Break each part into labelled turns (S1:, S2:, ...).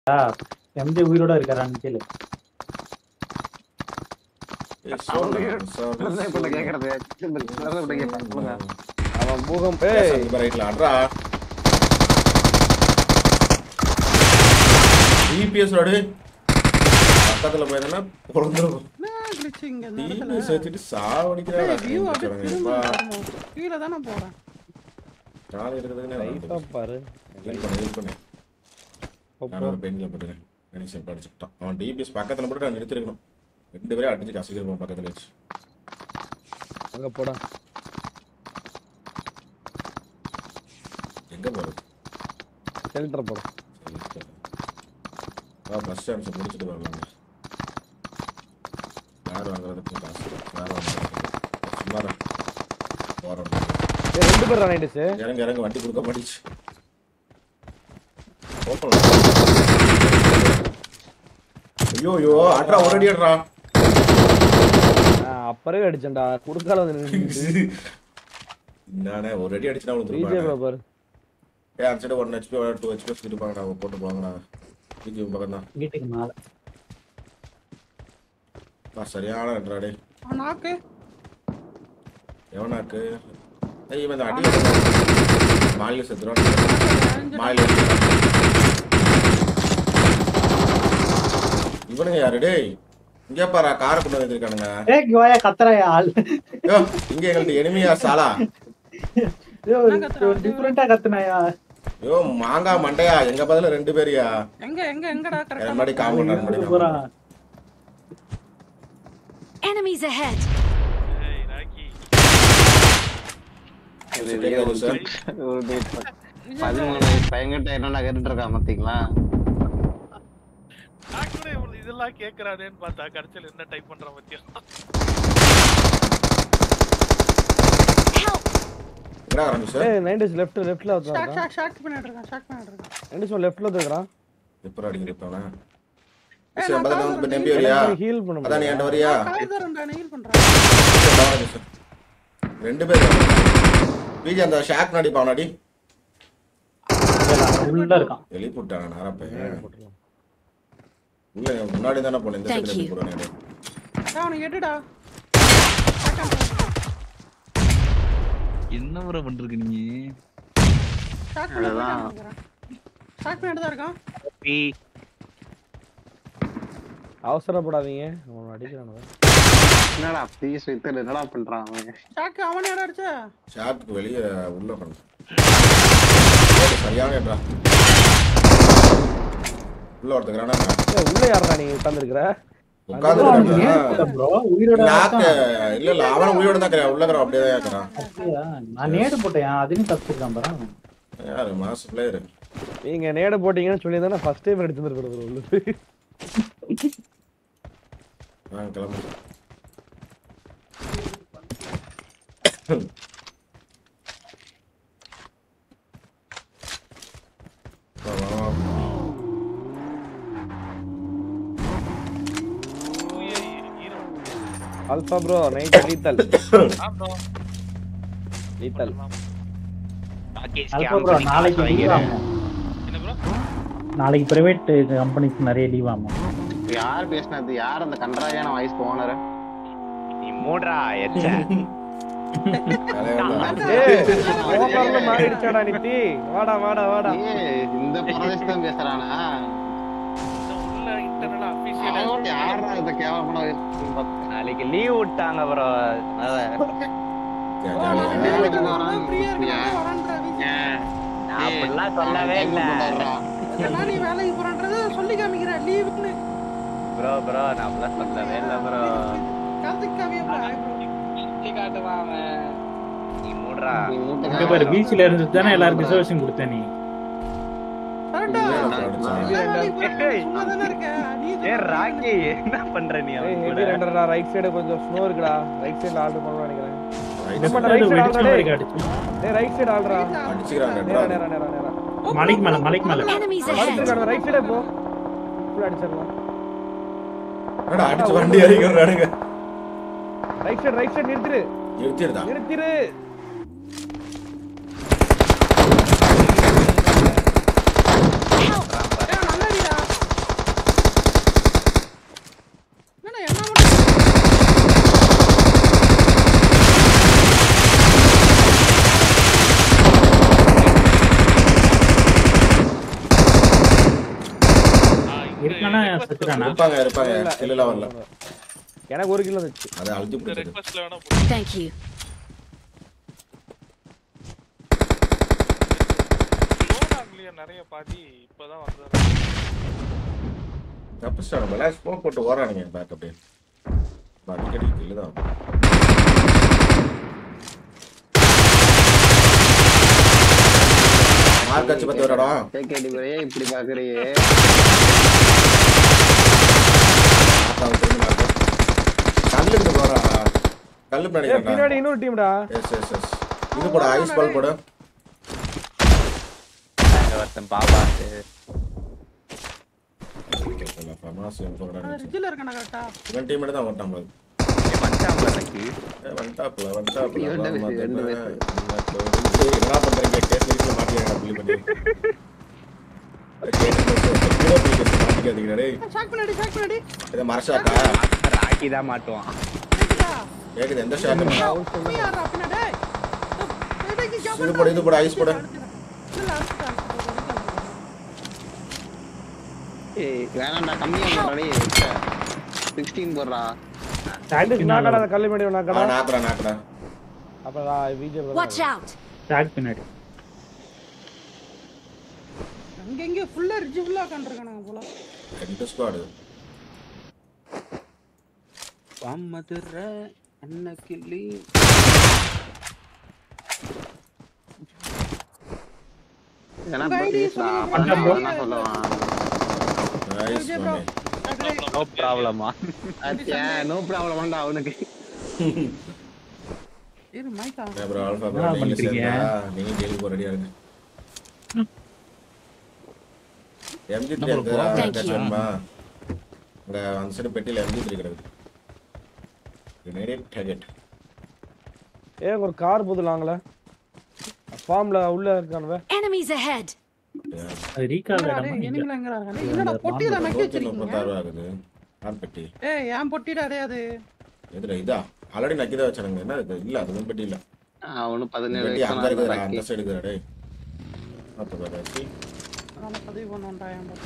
S1: MG உயிரோட இருக்காரான்னு கேளு
S2: ஏய், சொல்லு, சொல்லு,
S3: அதான் இப்ப நான் கேக்குறது. திரும்ப அதான் இப்ப கேட்பேன். சொல்லுங்க.
S4: அவன் பூகம்
S2: ஏய்,
S4: ஏய்
S2: சரி, இப்ப ரைட்ல அட்ரா டிபிஎஸ் ரோடு பக்கத்துல போயிருந்தா பொழுந்துரும்
S5: என்ன glitch இங்க இந்த
S2: டிபிஎஸ்
S5: இடத்துல?
S2: வச்சுட்டு சாவடிக்கிறாடா
S5: டேய், view அப்படியே திரும்ப வரணும். கீழே தானே போறேன்
S2: கால்
S4: லைட்டா
S2: எடுக்கிறதுக்கு
S4: பாரு
S2: ஹெல்ப் பண்ணு ஹெல்ப் பண்ணு நான்
S4: அப்போ
S2: ஒரு பெயிண்ட்ல போட்டுறேன் கணேசன் படிச்சுட்டான் அவன் டிபிஎஸ் பக்கத்துல போட்டு நான் நிறுத்திருக்கணும் ரெண்டு பேரும் அடிச்சு கசிக்கிருப்போம் பக்கத்துல வச்சு
S4: அங்க போடா
S2: எங்க போறது
S4: ஷெல்டர் போடா
S2: வா பஸ் ஸ்டாண்ட்ஸ் முடிச்சுட்டு வரலாம் யார் வாங்குறதுக்கு காசு யார் வாங்குறதுக்கு சும்மா தான். போறோம்
S4: ஏய் ரெண்டு பேர் நைட்டுஸ்
S2: இறங்க இறங்க வண்டி கொடுக்க மாட்டிச்சு ஓப்பன் ஐயோ ஐயோ அட்ரா ஒரு அடி அட்ரா
S4: அப்பறவே அடிச்சேன்டா குறுக்கால வந்து நின்னுட்டு.
S2: நானே ஒரு அடி அடிச்சுனா
S4: விஜய்
S2: விழுந்துருப்பாங்க
S4: பாரு
S2: ஏ அந்த side one HP two HP இருப்பாங்கடா அவங்க போட்டு போவாங்கடா விஜய் பக்கம் தான்
S1: வீட்டுக்கு மேல
S2: பா சரியான அட்ரா டே
S5: அவன் நாக்கு
S2: எவனாக்கு ஏய் இவன் இந்த அடி மாலில் செத்துறான் மாலில் இவனுங்க யாரு டேய் இங்க பாரா காரை கொண்டு வந்துருக்கானுங்க
S1: ஏய் கோயா கத்துறாயா ஆள்
S2: யோ, இங்க எங்கள்ட்ட எனிமியா சாலா
S1: டிஃபரெண்டா கத்துனாயா
S2: யோ மாங்காய் மண்டையா எங்க பதில ரெண்டு பேரியா
S5: எங்க எங்க எங்கடா
S2: என் மாதிரி
S5: கரெக்டா
S2: காம்பவுண்ட் மாதிரி
S1: போறான்
S6: Enemies ahead!
S7: ஏய் ராக்கி
S3: இது
S2: கேக்குது சார்.
S3: ஒரு date ப- பதிமூணு வயசு பையன்கிட்ட என்னடா கேட்டுட்டு இருக்கான் பாத்தீங்களா
S7: நான் கூட இவ்வளவு இதெல்லாம் கேக்குறானேன்னு பார்த்தா கடைசியில என்ன டைப் பண்றான் பத்தியா
S6: Help!
S2: என்ன ஆரம்பி சார்
S4: ஏய் நைன்டிஸ் லெஃப்ட் லெஃப்ட்ல
S5: ஷாக்
S4: வந்தான்
S5: ஷாக் ஷாக் பண்ணிட்டு இருக்கான் ஷாக் பண்ணிட்டு இருக்கான்
S4: நைன்டிஸ் லெஃப்ட்ல வந்துறான்
S2: எப்போ அடிக்கிற இப்போ அவன
S5: ஏய்,
S2: சரி
S5: நான்
S2: பதில
S5: கால்
S2: வந்து நம்பி வரியா
S4: ஹீல் பண்ண
S2: அதான் நீ என்கிட்ட வரியா
S5: கால் தரேன்டா நெயில் பண்றேன்
S2: சரி, கவனிங்க சார். ரெண்டு பேர் பிஜி அந்த ஷாக் நடி பாவனாடி
S1: உள்ள இருக்கான்
S2: எழுப்பிவிட்டாங்க நாரப்ப உள்ள முன்னாடி தானே போனேன் இந்த
S6: Thank
S2: சைடு
S6: you.
S2: போறேன்
S5: டேய், அவனுக்கு எடுடா
S8: என்ன ப்ரோ பண்றீங்க நீ
S5: ஷாக் பண்ணி
S3: அதுதான்.
S5: ஷாக் பண்ணிட்டு தான் இருக்கான்
S4: அவசரப்படாதீங்க அவன் அடிக்கிறான்
S3: என்னடா ப்ளீஸ் வித்து என்னடா பண்றான் அவன்
S5: ஷாக் அவனே இடம் அடிச்ச
S2: ஷாப்புக்கு வெளியே உள்ள பண்ண சரியான இடா உள்ள ஒருத்தக்கிறானா
S4: ஏய் உள்ள யாரா நீ உட்கார்ந்திருக்கிற
S2: உட்காந்து
S1: ப்ரோ உயிரோட
S2: நாக்கு
S1: இருக்கான்.
S2: இல்ல இல்ல அவன் உயிரோட தான் இருக்கிறான் உள்ள இருக்கிறான் அப்படியே தான் இருக்கிறான்
S1: அப்படியா? நான் நேடு போட்டேன் அதுலயும் தப்பிச்சிருக்கான் பாரு
S2: யாரு மாச பிளேயர்
S4: நீங்க நேட போட்டீங்கன்னு சொல்லி தானே ஃபர்ஸ்ட் டைம் எடுத்து வந்துருக்கிறது உள்ள
S2: வாங்க கிளம்பு வா, வா, வா.
S4: Alpha bro night lethal lethal
S1: alpha bro நாளைக்கு லீவ் ஆகும்
S7: என்ன ப்ரோ
S1: நாளைக்கு பிரைவேட் கம்பெனிக்கு நிறைய லீவ் ஆகும்
S3: இப்ப யார் பேசினது யார் அந்த கன்றாவியான வாய்ஸ் ஓனர்
S8: நீ மூடுறா எச்ச
S2: தலைவன் தான்.
S4: ஏய் ஓவர்ல மாறிடுச்சாடா நித்தி வாடா வாடா வாடா
S3: ஏய் இந்த பிரதேசம் பேசுறானா
S7: இந்த உள்ள இன்டர்னல் அபிஷியல்
S3: அவன் யாரா இந்த கேவலமான வாய்ஸ் பார்த்து
S8: நாளைக்கு லீவ் விட்டாங்க ப்ரோ
S2: சரி, ஜாலியா இரு.
S3: நாளைக்கு வரான்.
S5: ஃப்ரீயா இருக்கு வரேன்றா
S8: நான் அப்படிலாம் சொல்லவே இல்ல
S5: இதெல்லாம் நீ வேலைக்கு போறன்றது சொல்லி காமிக்கிற லீவுன்னு
S8: ப்ரோ ப்ரோ நான் அப்படிலாம் சொல்லவே இல்ல ப்ரோ
S5: கார்த்திக் காவியா bro.
S8: காட்டுவான் அவன் நீ மூடுறா
S3: நீ மூட்டை
S1: இங்க பாரு பீச்ல இருந்து தானே எல்லாருக்கும் ரிசர்வேஷன் கொடுத்தேன் நீ
S5: கரெக்டா
S2: உண்மையா நான் அடிச்சேன்.
S5: நான் வேலைக்கு போறேன் சும்மா தானே இருக்கேன் நீ
S8: ஏ ராக்கி என்ன பண்ற நீ
S4: ஏய்
S8: அவன்
S4: ஹெவி
S8: கூட
S4: ரெண்டரா ரைட் சைடு கொஞ்சம் ஸ்னோ இருக்குடா ரைட் சைடுல ஆர்டர் பண்ணலாம் நினைக்கிறேன்
S2: Right
S4: நம்ம
S2: side.
S4: right side
S1: வெடிச்ச
S4: ஆடுறா,
S1: மாதிரி
S4: டேய்.
S1: அடிச்சு
S4: டேய் ரைட் சைடு ஆடுறா
S2: அடிச்சுக்கிறாங்க
S4: நேரா
S2: ரெண்டா.
S4: நேரா நேரா நேரா
S1: மலைக்கு மேல மலைக்கு மேல
S6: Enemies ahead!
S4: அடிச்சிருக்கானு ரைட் சைடே போ ஃபுல் அடிச்சிரலாம்
S2: என்னடா, அடிச்சு வண்டி இறங்கிடுறானுங்க
S4: ரைட் சைடு ரைட் சைடு நிறுத்திரு
S2: நிறுத்திடுதா
S4: நிறுத்திரு
S5: ஏய், நல்லா அடிடா
S6: இருக்கானா செத்துட்டானா
S2: இருப்பாங்க இருப்பாங்க இல்லலாம் வரல
S4: எனக்கு ஒரு கிலோ வந்துச்சு
S2: அதை அழுத்தி
S7: இந்த
S2: பிடிச்சது
S7: ரெக்வஸ்ட்ல வேணா போடு.
S9: Thank you.
S7: load ஆகலையா நிறைய பாதி இப்பதான் வந்தது
S2: தப்பிச்சிட்டாங்க மேலே ஸ்மோக் போட்டு ஓடுறானுங்க பேக் அப்படியே அடிக்கடி கில்லு தான் மார்க் வச்சு பத்து வரடா
S3: கேக்கேடி போய் இப்படி பாக்குறியே
S2: கல்லுக்கு போறா கல்லு
S4: ஏய்,
S2: பின்னாடி
S4: பின்னாடி இன்னொரு டீம்டா
S2: எஸ் எஸ் எஸ் இது போட ஐஸ் பால் போடு
S8: அங்க ஒருத்தன் பாப்பாட்டு
S2: ஃபமாசியம் போடுறாங்க
S5: ரிஜில் இருக்கேன் கரெக்டா
S2: இவன் டீம் தான் ஓட்டான் போது
S8: மச்சான் எனக்கு
S2: வந்துட்டாப்ல வந்துட்டாப்ல
S3: இவன்ட
S2: வா,
S3: பேசு, இவன்ட
S2: என்ன
S3: பேசு.
S2: என்ன பண்றீங்க கேஸ் லிஸ்ட்ல மாட்டியாங்க புள்ளி பண்ணி கேஸ் மாட்டிக்காதீங்க டேய்
S5: ஷாக் பண்ணாடி ஷாக் பண்ணாடி
S2: இதை மரஷாக்கா
S8: ராக்கி தான் மாட்டுவான்
S5: கேக்குதா
S2: கேக்குது எந்த ஷாட்
S5: போய் யாரா பின்னாடி டேய். டேய், டேய், இங்க
S2: இது போடு இது போடு ஐஸ் போடு
S5: இல்ல அடிச்சுட்டான்.
S3: ஏய் வேணாம்டா கம்மியா போடுறாடி சிக்ஸ்டீன் போடுறா
S4: நாக்கடா அந்த கல்லு மேடி
S2: ஆ
S4: நாக்கடா
S2: நாக்குறா நாக்குறா
S4: அப்ப நான் விஜய்
S9: Watch out.
S6: டாக் பின்னாடி
S5: அங்க இங்க ஃபுல்லா ரிஜி ஃபுல்லா உட்காந்துருக்கானுங்க போல
S2: ரெண்டு ஸ்குவாடு
S8: மதுர அன்னக்கிளி
S3: ஏன்னா
S5: உங்க ID
S3: பேசுடா
S5: சொல்லுங்க bro.
S3: என்ன சொல்லுவான்
S2: நைஸ்
S5: விஜய் bro.
S2: பண்ணி
S8: நோ ப்ராப்ளமா
S3: அத்தியா நோ ப்ராப்ளம்டா அவனுக்கு
S5: இரு மைக்கா
S2: ப்ரோ ஆல்பா ப்ரோ
S6: என்ன
S2: நீங்க
S6: பண்றீங்க?
S2: சேர்ந்தா நீங்க டெய்லி போற ரெடியா இருங்க எம்ஜி த்ரீ
S6: நம்ம
S2: இருக்குதா
S9: Thank you.
S2: கச்சன்பா இந்த அந்த சைடு பெட்டியில் எம்ஜி த்ரீ கிடக்குது கிரேட் டார்கெட்
S4: ஏ ஒரு கார் புதுலாங்களே ஃபார்ம்ல உள்ள இருக்கானுவ
S9: Enemies ahead.
S6: அது ரீகால்
S5: எங்கடா
S6: இடம்
S5: டேய்,
S6: நீங்க
S5: என்னங்களா எங்கடா இருக்கானே என்னடா பொட்டியில நக்கி
S2: நூற்றி
S5: வச்சிருக்கீங்க
S2: முப்பத்தாறு ஆகுது ஆன் பெட்டி
S5: ஏய் ஏன் பொட்டிடா டேய் அது
S2: எதுல இதா ஆல்ரெடி நக்கி தான் வச்சானுங்க என்ன இது இல்ல அது பெட்டி இல்ல
S3: அவனு பதினேழு
S2: பெட்டி அங்க
S3: வயசு
S2: இருக்குதுடா
S3: ராக்கி.
S2: அந்த சைடு இருக்குதுடா டேய் பார்த்து பாரு
S5: அதனால பதிவு பண்ணுவோம்டா என் பொட்டி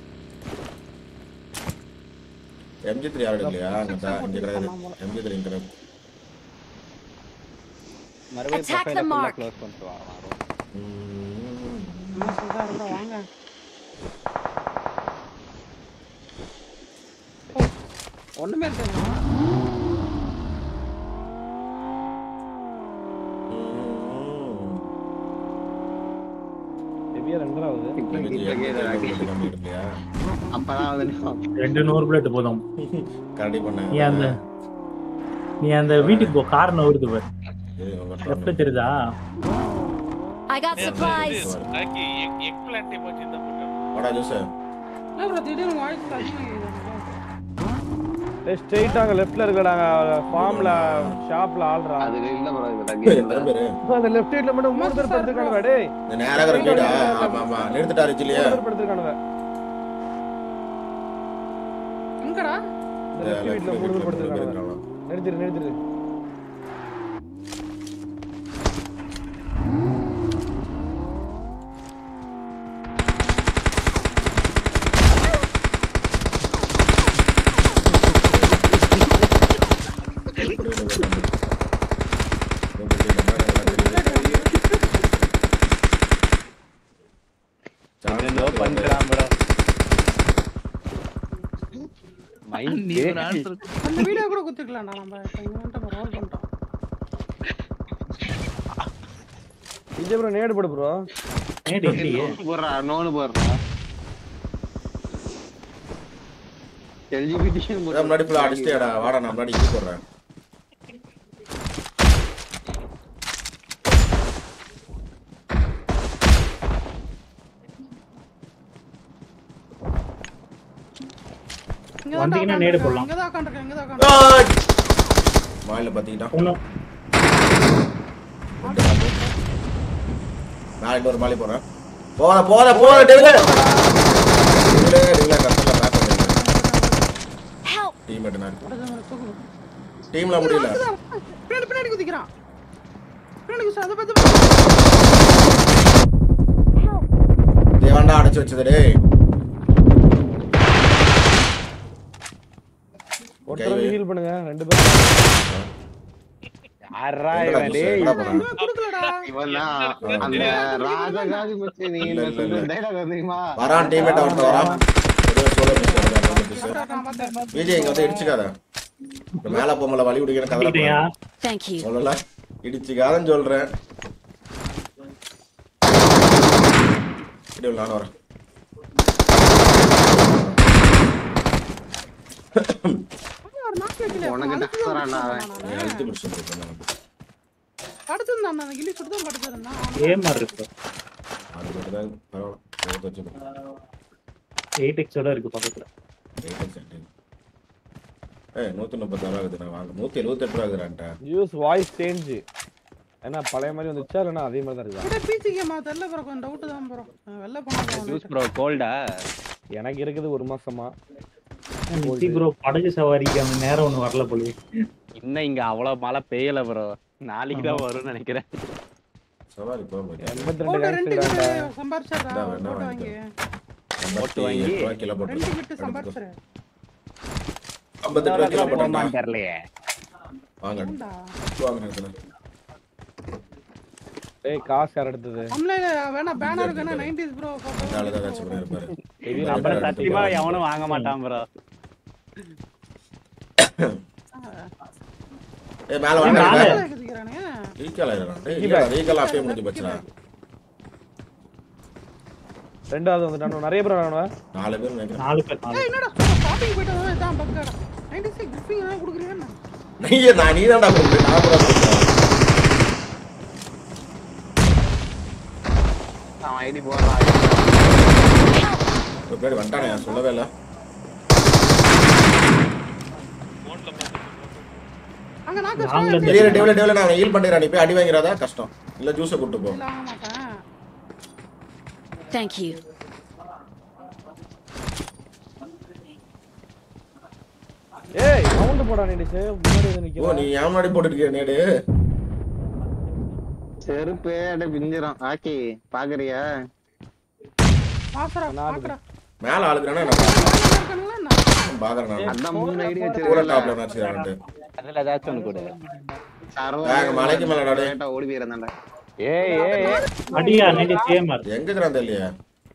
S2: எம்ஜி த்ரீ யாரும் இல்லையா அங்க
S5: Six
S2: தான்
S5: ஆ
S2: இங்க
S5: போட்டு
S2: கிடையாது
S5: பண்ணலாம் போல.
S2: எம்ஜி த்ரீ இங்க கிடையாது
S8: மறுபடியும்
S9: Attack the
S8: ப்ரொஃபைல ஃபுல்லா
S9: mark.
S8: க்ளோஸ் பண்ணிட்டு வாங்க
S2: ம்.
S5: என்ன சொல்றா இருந்தா வாங்க ஓ, ஒண்ணுமே இருக்காது
S2: ம்.
S4: ஹெவியா ரெண்டாவது
S3: இப்ப
S2: எம்ஜி
S3: இப்ப கேக்குது ராக்கி.
S2: த்ரீ கம்மி இல்லையா
S3: அப்பதான் வந்து
S6: ரெண்டு நூறு பிளேட் போதும்
S2: கரடி பண்ண
S6: நீ அந்த நீ அந்த வீட்டுக்கு போ கார் நவுறுது பாரு
S2: ஏய், உங்க
S6: லெஃப்ட்ல
S2: டான்.
S6: தெரியுதா
S9: I got supplies.
S7: ராக்கி எக் பிளான்ட் எமோஜி தான் போட்டேன்
S2: வாடா ஜூஸ்
S5: என்ன ப்ரோ திடீர்னு வாய்ஸ் அதிகமாகுது
S4: ஏய் ஸ்ட்ரைட்டாங்க லெஃப்ட்ல இருக்கடாங்க ஃபார்ம்ல ஷாப்ல ஆள்றா
S3: அது இல்ல ப்ரோ இது ராக்கி இல்ல.
S2: எத்தனை பேரு
S4: அந்த லெஃப்ட் சைடுல மட்டும் மூணு பேர் படுத்துருக்கானுங்க டேய்
S2: இந்த நேரா இருக்கிற வீடா ஆமா ஆமா நிறுத்திட்டாரு இல்லையா
S4: மூணு பேர் படுத்துருக்கானுங்க
S5: எங்கடா
S4: இந்த லெஃப்ட் வீட்ல மூணு பேர் படுத்துருக்கானுங்க நிறுத்திரு நிறுத்திரு
S8: என்னென்னோ பண்றான் ப்ரோ மைண்ட்
S5: அந்த வீடியோ கூட குத்துக்கலாம்டா நம்ம இப்ப இங்க வந்துட்டு ரோல் பண்ணிட்டோம்
S4: விஜய் ப்ரோ நேடு போடு ப்ரோ
S6: நேடு இல்லையே
S3: போடுறா நோனு போடுறா எல்ஜிபிடி
S2: முன்னாடி ஃபுல்லா அடிச்சிட்டேடா வாடா நான் முன்னாடி இது போடுறேன்
S5: இங்க
S6: வந்தீங்கன்னா நேடு போடலாம்.
S5: இங்க தான் உட்காந்துருக்கேன் இங்க தான் உட்காந்துருக்கேன்
S2: வாயில பாத்தீங்கன்னா
S6: ஒன்றும்
S2: நான் இன்னொரு மாலி போறேன் போற போற போற டெவில டெவில டெவில கரெக்டா பேக் பண்ணுங்க
S9: Help.
S2: டீம் நான்
S5: தூக்கு
S2: டீம்ல முடியல
S5: பின்னாடி பின்னாடி குதிக்கிறான் பின்னாடி குதிச்சு அதை பார்த்து
S2: தேவாண்டா அடைச்சு வச்சது டேய்
S4: ஹீல் பண்ணுங்க ரெண்டு பேரும்
S8: யாரா
S2: எங்கடா
S8: இவன்
S2: ஜூஸ்?
S8: டேய்
S2: எங்கடா போனான்?
S5: கொடுக்கலடா
S3: இவன் தான் அந்த ராஜகாதி மச்சி நீ
S2: இல்ல, இல்ல, இல்ல.
S3: டைலாக் தெரியுமா
S2: வரான் டீம்மேட் அவன்கிட்ட வரான் ஏதோ solo miss ஆகுது, அந்த miss.
S5: நான் பார்த்தேன்
S2: விஜய் இங்க வந்து இடிச்சுக்காத இப்ப மேல போமல வழி விடுக்கிற கவலை
S6: பண்ணிட்டியா?
S9: Thank you.
S2: சொல்லல இடிச்சுக்காதன்னு சொல்றேன் இடி, நானும் வரேன்
S5: ஒரு நாக்கு வைக்கல
S3: உனக்கு டக்கறான்டா அவன்.
S2: நீ அழுத்தி பிடிச்சிட்டு நமக்கு
S5: படுத்திருந்தான் நான் கிளி சுட்டு தான் படுத்திருந்தான்
S6: ஏமாறு இருக்கு
S2: அது மட்டும் தான் பரவாயில்ல இருபத்தி வச்சுக்கோ
S6: எயிட் எக்ஸோட இருக்கு பக்கத்துல
S2: ஏய் நூத்தி முப்பத்தாறு ஆகுது நான் வாங்க நூத்தி எழுபத்தெட்டு ரூபா ஆகுதுடான்ட்டா
S4: யூஸ் வாய்ஸ் சேஞ்ச் ஏன்னா பழைய மாதிரி வந்துச்சா இல்லைன்னா அதே மாதிரி தான் இருக்கா
S5: கூட பீச்சிக்க மா தெரியல ப்ரோ கொஞ்சம் டவுட் தான் ப்ரோ வெளில போனா
S8: ஜூஸ் ப்ரோ கோல்டா
S4: எனக்கு இருக்குது ஒரு மாசமா
S6: நித்தி ப்ரோ படகு சவாரிக்கு அந்த நேரம் ஒண்ணு வரல போலயே
S8: இன்னும் இங்க அவ்வளவு மழை பெய்யல ப்ரோ நாளைக்கு தான் வரும்னு நினைக்கிறேன்
S2: சவாரி போக முடியாது
S4: எண்பத்தி
S5: போட்டு
S4: ரெண்டு
S5: ரெண்டு
S4: கேங்ஸ்
S5: கிட்டு சம்பாரிச்சாரா
S2: இந்தா, வேணா
S5: போட்டு
S2: வாங்கிக்கோ.
S5: வாங்கி
S8: வாங்கி.
S2: ஐம்பத்தி எட்டு ரூபா கிலோ போட்டு
S5: ரெண்டு கிட்டு சம்பாரிச்சாரு
S2: ஐம்பத்தெட்டு ரூபா கிலோ போட்டா
S8: போமான்னு தெரியலையே
S2: வாங்க
S5: உண்டா
S2: வாங்க நிறுத்துங்க.
S4: ஏய் காசு யார் எடுத்தது
S5: ஆன்லைன்ல வேணா பேனர் வேணா 90s ப்ரோ
S2: இந்த ஆளு தான் ஏதாச்சும் பண்ணிருப்பாரு.
S4: இது
S8: அப்புறம் சத்தியமா எவனும் வாங்க மாட்டான் ப்ரோ
S2: ஏய், மேல வாங்க.
S6: மேல.
S5: கேக்குறானே
S2: ரீகால் ஆயிடுறான். டேய், இல்லடா, ரீகால் அப்பயே முடிஞ்சு போச்சுடா.
S4: ரெண்டாவது வந்துட்டானு நிறைய பேர் வேணும்
S2: நாலு பேர் நினைக்கிறேன்.
S6: நாலு பேர் நாலு
S5: ஏய் என்னடா ஷாப்பிங் போயிட்டு வந்தா இதான் பக்கடா 96 கிஃப்டிங் என்ன குடுக்குறீங்க
S2: நீயே- நான் நீதான்டா கொடுத்தேன். நான் கூட கொடுத்தேன்.
S3: அவன் ஐடி போடுறான்
S2: ஒரு பேர் வந்துட்டானே, நான் சொல்லவே இல்ல.
S7: போன்ல பார்த்து
S5: அங்க நாக்கு
S6: நாங்களே
S5: ஸ்டார்
S2: டேய், டேய், டேய், நான் heal பண்ணிடுறேன். நீ போய் அடி வாங்கிறாதா? கஷ்டம் இல்ல ஜூஸை கூட்டு போ
S5: இல்ல வாங்க மாட்டேன்
S9: Thank you.
S4: ஏய் கவுண்ட் போடா நீடிச்சு முன்னாடி வந்து
S2: ஓ
S4: நிக்கிறேன்
S2: நீ ஏன் முன்னாடி போட்டுட்டு இருக்கிய நேடு
S3: செருப்பே அட பிஞ்சிரும் ஆக்கி பாக்குறியா
S5: பாசரா
S4: நான்
S5: பாக்கடா
S2: மேல ஆளுக்குறானா என்ன
S5: இருக்கானுங்களா என்ன
S2: பாக்குறேன் நான்
S3: அதான் மூணு ஐடி
S2: கூட
S3: வச்சிருக்கல
S2: டாப்ல வச்சிருக்கான்ட்டு
S8: அதுல ஏதாச்சும் ஒண்ணு கொடு
S2: வேங்க, மலைக்கு மேல நடு.
S3: ஓடி போயிருந்தாண்டா
S8: ஏய் ஏய் ஏய்.
S6: அடியா நெடி சேமர்
S2: எங்க இருக்கிறான் தெரியலையா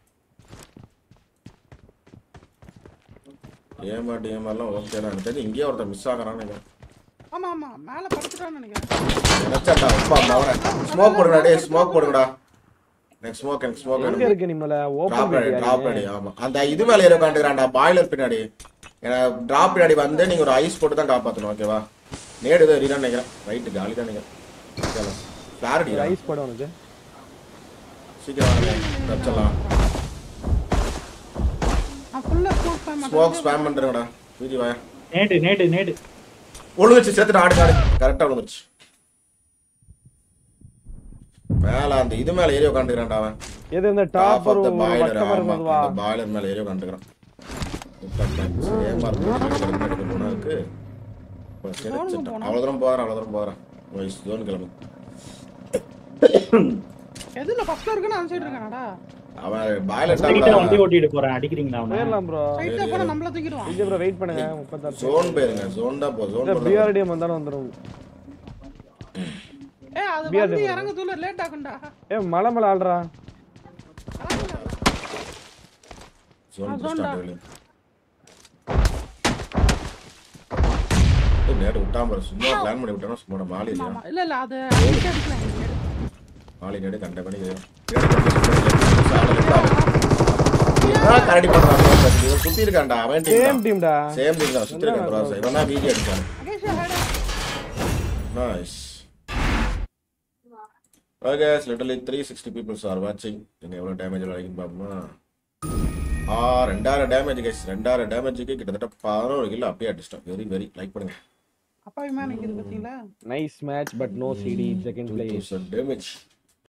S2: ஏமாட்டி ஏமாறலாம் ஓகேடா எனக்கு தெரிஞ்சு இங்கேயே ஒருத்தன் மிஸ் ஆகிறான்னு நினைக்கிறேன்
S5: ஆமா ஆமா மேல படுத்துட்டான்னு நினைக்கிறேன்
S2: நினைச்சாட்டா அப்பா மவன ஸ்மோக் போடுங்கடா டேய் ஸ்மோக் போடுங்கடா எனக்கு ஸ்மோக் எனக்கு ஸ்மோக்
S4: எங்க
S2: வேணும்
S4: இருக்கு நிம்மல
S2: drop
S4: open
S2: ready drop ready ஆமா அந்த இது மேல ஏறோ காண்டுக்கிறான்டா பாய்லர் பின்னாடி எனக்கு டிராப் பின்னாடி வந்து நீங்க ஒரு ஐஸ் போட்டு தான் காப்பாத்தணும் ஓகேவா நேடு தான் எறிதான் நினைக்கிறேன் ரைட்டு காலி தான் நினைக்கிறேன் கிளாரிட்டி
S4: ஐஸ் போட உனக்கு
S2: சீக்கிரம் வாங்க தச்சலாம்
S5: நான் ஃபுல்லா ஸ்மோக் பண்ண
S2: ஸ்மோக்
S5: மாட்டேன்
S2: ஸ்பேம் பண்றேங்கடா வீதி வாயா
S6: நேடு நேடு நேடு
S2: ஒழுங்குச்சு சேர்த்துட்டு ஆடு ஆடு கரெக்டா விழுந்துருச்சு மேல அந்த இது மேல ஏறி உட்காந்துக்கிறான்டா அவன்
S4: எது இந்த
S2: டாப்
S4: டாப்
S2: ஆஃப் த
S4: ஒரு
S2: பாய்லர்
S4: வட்டம்
S2: ஆமா
S4: இருந்ததுவா
S2: அந்த பாய்லர் மேல ஏறி உட்காந்துக்கிறான் ஏமா இருக்கு போனாக்கு அவ்வளவு தூரம் போறேன் அவ்வளவு தூரம் போறேன் வயசு ஜோன் கிளம்பு
S5: எதுல ஃபர்ஸ்ட்ல இருக்குன்னு அந்த சைடு இருக்கானடா
S2: அவன் பாய்லர்
S6: ஸ்ட்ரைட்டா வண்டி
S2: டாப்ல
S6: ஓட்டிட்டு போறேன் அடிக்கிறீங்களா அவனை
S4: போயிடலாம் ப்ரோ
S5: ரைட்ல போனா நம்மள தூக்கிடுவான்
S4: விஜய் ப்ரோ வெயிட் பண்ணுங்க முப்பத்தாறு
S2: ஜோன் போயிருங்க ஜோன் தான் போ ஜோன்
S4: இந்த
S2: போறது
S4: பிஆர்டிஎம் வந்தாலும் வந்துடும்
S5: ஏய் அது
S4: பிஆர்டி
S5: வந்து
S4: போடுறது.
S5: இறங்க தூள லேட் ஆகும்டா
S4: ஏ மலை மேல ஆடுறா
S2: ஜோன்
S5: ஆ, zone
S2: ஸ்டார்ட் வெளிய நேரம் விட்டாம பாரு சும்மா பிளான் பண்ணி விட்டானா சும்மா மாலி இல்லையா
S5: ஆமா இல்ல இல்ல அது அடிச்சு அடிக்கலாம் இங்க.
S2: மாலி நேடு கண்ட பண்ணி கரடி பண்றான் சுத்தி இருக்கான்டா அவன்
S4: சேம் டீம்டா
S2: சேம் டீம் தான் சுத்தி இருக்கான் ப்ரோ இவன் தான் வீடியோ அடிச்சான்
S5: Mahesh hate
S2: nice okay literally three sixty peoples are வாட்சிங் நீங்கள் எவ்வளோ டேமேஜ் வரைக்கும் பார்ப்போமா ஆ ரெண்டாயிரம் டேமேஜ் கைஸ் ரெண்டாயிரம் டேமேஜுக்கு கிட்டத்தட்ட பதினோரு கிலோ அப்படியே அடிச்சிட்டோம் வெரி வெரி லைக் பண்ணுங்க
S5: அப்பாவி மேன் நிக்குது பாத்தீங்களா
S4: நைஸ் மேட்ச் பட் நோ சிடி second
S2: two
S4: place
S2: thousand damage